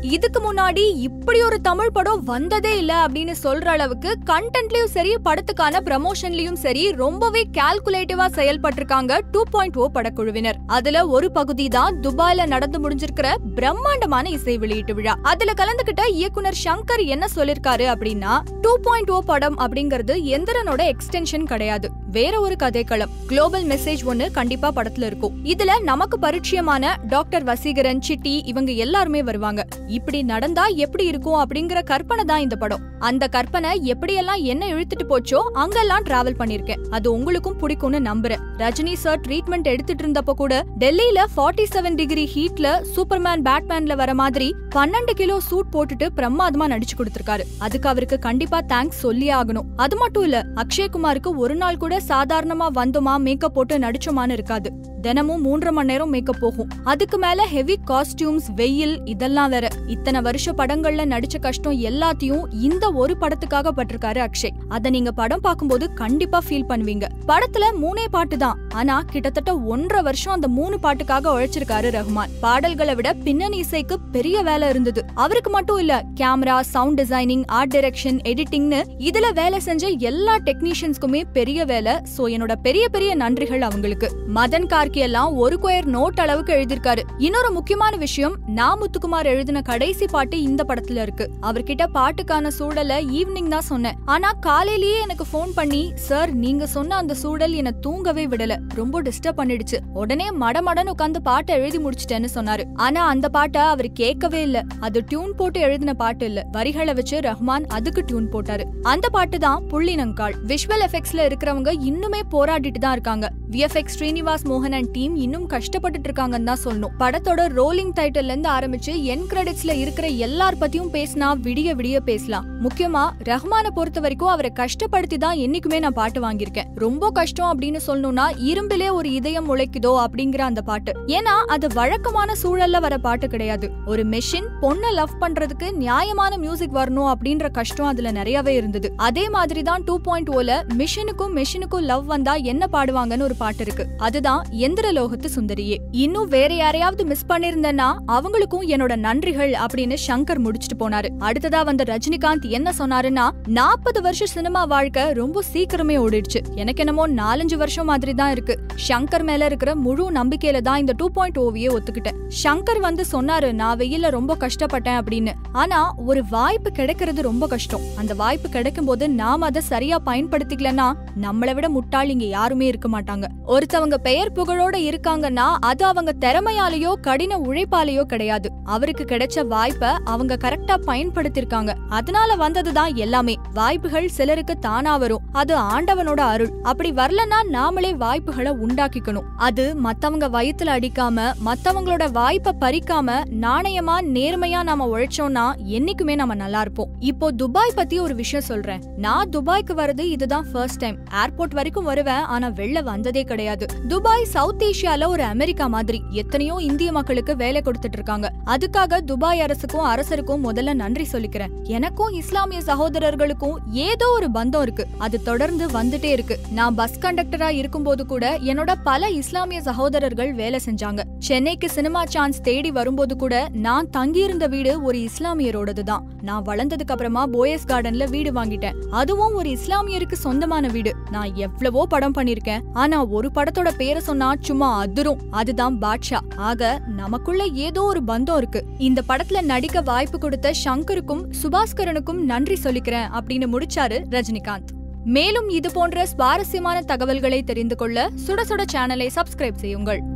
இதுக்கு முன்னாடி இப்படி ஒரு தமிழ் படம் வந்ததே இல்ல அப்படின்னு சொல்ற அளவுக்கு கண்டென்ட்லயும் சரி படத்துக்கான ப்ரமோஷன்லயும் சரி ரொம்பவே கால்குலேட்டிவா செயல்பட்டிருக்காங்க டூ பாயிண்ட் ஓ படக்குழுவினர் அதுல ஒரு பகுதி தான் துபாய்ல நடந்து முடிஞ்சிருக்கிற பிரம்மாண்டமான இசை வெளியீட்டு விழா அதுல கலந்துகிட்ட இயக்குனர் சங்கர் என்ன சொல்லிருக்காரு அப்படின்னா டூ பாயிண்ட் ஓ படம் அப்படிங்கிறது எந்திரனோட எக்ஸ்டென்ஷன் கிடையாது வேற ஒரு கதைக்களம் குளோபல் மெசேஜ் ஒன்னு கண்டிப்பா படத்துல இருக்கும் இதுல நமக்கு பரிச்சயமான டாக்டர் வசீகரன் சிட்டி இவங்க எல்லாருமே வருவாங்க இப்படி நடந்தா எப்படி இருக்கும் அப்படிங்கிற கற்பனை தான் இந்த படம் அந்த கற்பனை எப்படியெல்லாம் என்ன இழுத்துட்டு போச்சோ அங்கெல்லாம் டிராவல் பண்ணிருக்கேன் அது உங்களுக்கும் பிடிக்கும்னு நம்புறேன் ரஜினி சார் ட்ரீட்மெண்ட் எடுத்துட்டு இருந்தப்ப கூட டெல்லியில 47 செவன் டிகிரி ஹீட்ல சூப்பர்மேன் பேட்மேன்ல வர மாதிரி பன்னெண்டு கிலோ சூட் போட்டுட்டு பிரமாதமா நடிச்சு கொடுத்திருக்காரு அதுக்கு அவருக்கு கண்டிப்பா தேங்க்ஸ் சொல்லியே ஆகணும் அது மட்டும் இல்ல அக்ஷய்குமாருக்கு ஒரு நாள் கூட சாதாரணமா வந்தோமா மேக்கப் போட்டு நடிச்சோமான்னு இருக்காது தினமும் மூன்றரை மணி நேரம் மேக்கப் போகும் அதுக்கு மேல ஹெவி காஸ்டியூம்ஸ் வெயில் இதெல்லாம் வேற இத்தனை வருஷ படங்கள்ல நடிச்ச கஷ்டம் எல்லாத்தையும் இந்த ஒரு படத்துக்காக பட்டிருக்காரு அக்ஷய் அத நீங்க படம் பார்க்கும்போது கண்டிப்பா ஃபீல் பண்ணுவீங்க படத்துல மூணே பாட்டு தான் ஆனா கிட்டத்தட்ட ஒன்றரை வருஷம் அந்த மூணு பாட்டுக்காக உழைச்சிருக்காரு ரஹ்மான் பாடல்களை விட பின்னணி இசைக்கு பெரிய வேலை இருந்தது அவருக்கு மட்டும் இல்ல camera sound designing art direction எடிட்டிங்னு இதுல வேலை செஞ்ச எல்லா டெக்னீஷியன்ஸ்க்குமே பெரிய வேலை சோ என்னோட பெரிய பெரிய நன்றிகள் அவங்களுக்கு மதன் கார்கி எல்லாம் ஒரு கொயர் நோட் அளவுக்கு எழுதியிருக்காரு இன்னொரு முக்கியமான விஷயம் நா முத்துக்குமார் எழுதின கடைசி பாட்டு இந்த படத்துல இருக்கு அவர்கிட்ட பாட்டுக்கான சூழலை ஈவினிங் தான் சொன்னேன் ஆனா காலையிலேயே எனக்கு ஃபோன் பண்ணி சார் நீங்க சொன்ன அந்த சூழல் என்ன தூங்கவே விடல ரொம்ப டிஸ்டர்ப் பண்ணிடுச்சு உடனே மடமடன்னு உட்காந்து பாட்டை எழுதி முடிச்சிட்டேன்னு சொன்னாரு ஆனா அந்த பாட்டை அவர் கேட்கவே இல்ல அது டியூன் போட்டு எழுதின பாட்டு இல்ல வரிகளை வச்சு ரஹ்மான் அதுக்கு டியூன் போட்டாரு அந்த பாட்டு தான் புள்ளினங்கால் விஷுவல் எஃபெக்ட்ஸ்ல இருக்கிறவங்க இன்னுமே போராடிட்டு தான் இருக்காங்க விஎஃப்எக்ஸ் ஸ்ரீனிவாஸ் மோகன் அண்ட் டீம் இன்னும் கஷ்டப்பட்டுட்டு இருக்காங்கன்னு தான் சொல்லணும் படத்தோட ரோலிங் டைட்டில்ல இருந்து ஆரம்பிச்சு என் கிரெடிட்ஸ்ல இருக்கிற எல்லார் பத்தியும் பேசினா விடிய விடிய பேசலாம் முக்கியமா ரஹ்மான பொறுத்த வரைக்கும் அவரை கஷ்டப்படுத்தி தான் என்னைக்குமே நான் பாட்டு வாங்கியிருக்கேன் ரொம்ப கஷ்டம் அப்படின்னு சொல்லணும்னா இரும்பிலே ஒரு இதயம் உழைக்குதோ அப்படிங்கிற அந்த பாட்டு ஏன்னா அது வழக்கமான சூழல்ல வர பாட்டு கிடையாது ஒரு மெஷின் பொண்ணை லவ் பண்றதுக்கு நியாயமான மியூசிக் வரணும் அப்படின்ற கஷ்டம் அதுல நிறையவே இருந்தது அதே மாதிரி தான் டூ பாயிண்ட் ஓல மிஷினுக்கும் மெஷினுக்கும் லவ் வந்தா என்ன பாடுவாங்கன்னு ஒரு பாட்டு இருக்கு அதுதான் எந்திர லோகத்து சுந்தரியே இன்னும் வேற யாரையாவது மிஸ் பண்ணிருந்தேன்னா அவங்களுக்கும் என்னோட நன்றிகள் அப்படின்னு சங்கர் முடிச்சிட்டு போனாரு அடுத்ததா வந்த ரஜினிகாந்த் என்ன சொன்னாருன்னா நாற்பது வருஷம் சினிமா வாழ்க்கை ரொம்ப சீக்கிரமே ஓடிடுச்சு எனக்கு என்னமோ நாலஞ்சு வருஷம் மாதிரி தான் இருக்கு சங்கர் மேல இருக்கிற முழு நம்பிக்கையில தான் இந்த டூ பாயிண்ட் ஓவியே ஒத்துக்கிட்டேன் சங்கர் வந்து சொன்னாரு நான் வெயில்ல ரொம்ப கஷ்டப்பட்டேன் அப்படின்னு ஆனா ஒரு வாய்ப்பு கிடைக்கிறது ரொம்ப கஷ்டம் அந்த வாய்ப்பு கிடைக்கும் போது நாம அதை சரியா பயன்படுத்திக்கலன்னா நம்மளை விட முட்டாள் இங்க யாருமே இருக்க மாட்டாங்க ஒருத்தவங்க பெயர் புகழோட இருக்காங்கன்னா அது அவங்க திறமையாலேயோ கடின உழைப்பாலேயோ கிடையாது அவருக்கு கிடைச்ச வாய்ப்பை அவங்க கரெக்டா பயன்படுத்திருக்காங்க அதனால வந்ததுதான் எல்லாமே வாய்ப்புகள் சிலருக்கு தானா வரும் அது ஆண்டவனோட அருள் அப்படி வரலன்னா நாமளே வாய்ப்புகளை உண்டாக்கிக்கணும் அது மத்தவங்க வயித்துல அடிக்காம மத்தவங்களோட வாய்ப்பை பறிக்காம நாணயமா நேர்மையா நாம உழைச்சோம்னா என்னைக்குமே நம்ம நல்லா இருப்போம் இப்போ துபாய் பத்தி ஒரு விஷயம் சொல்றேன் நான் துபாய்க்கு வரது இதுதான் ஃபர்ஸ்ட் டைம் ஏர்போர்ட் வரைக்கும் வருவேன் ஆனா வெளில வந்ததே கிடையாது துபாய் சவுத் ஏசியால ஒரு அமெரிக்கா மாதிரி எத்தனையோ இந்திய மக்களுக்கு வேலை கொடுத்துட்டு இருக்காங்க அதுக்காக துபாய் அரசுக்கும் அரசருக்கும் முதல்ல நன்றி சொல்லிக்கிறேன் எனக்கும் இஸ்லாமிய சகோதரர்களுக்கும் ஏதோ ஒரு பந்தம் இருக்கு அது தொடர்ந்து வந்துட்டே இருக்கு நான் பஸ் கண்டக்டரா இருக்கும்போது கூட என்னோட பல இஸ்லாமிய சகோதரர்கள் வேலை செஞ்சாங்க சென்னைக்கு சினிமா சான்ஸ் தேடி வரும்போது கூட நான் தங்கியிருந்த வீடு ஒரு இஸ்லாமியரோடது தான் நான் வளர்ந்ததுக்கு அப்புறமா போயஸ் கார்டன்ல வீடு வாங்கிட்டேன் அதுவும் ஒரு இஸ்லாமியருக்கு சொந்தமான வீடு நான் எவ்வளவோ படம் பண்ணிருக்கேன் ஆனா ஒரு படத்தோட பேரை சொன்னா சும்மா அதிரும் அதுதான் பாட்ஷா ஆக நமக்குள்ள ஏதோ ஒரு பந்தம் இருக்கு இந்த படத்துல நடிக்க வாய்ப்பு கொடுத்த சங்கருக்கும் சுபாஸ்கரனுக்கும் நன்றி சொல்லிக்கிறேன் அப்படின்னு முடிச்சாரு ரஜினிகாந்த் மேலும் இது போன்ற சுவாரஸ்யமான தகவல்களை தெரிந்து கொள்ள சுட சுட சேனலை சப்ஸ்கிரைப் செய்யுங்கள்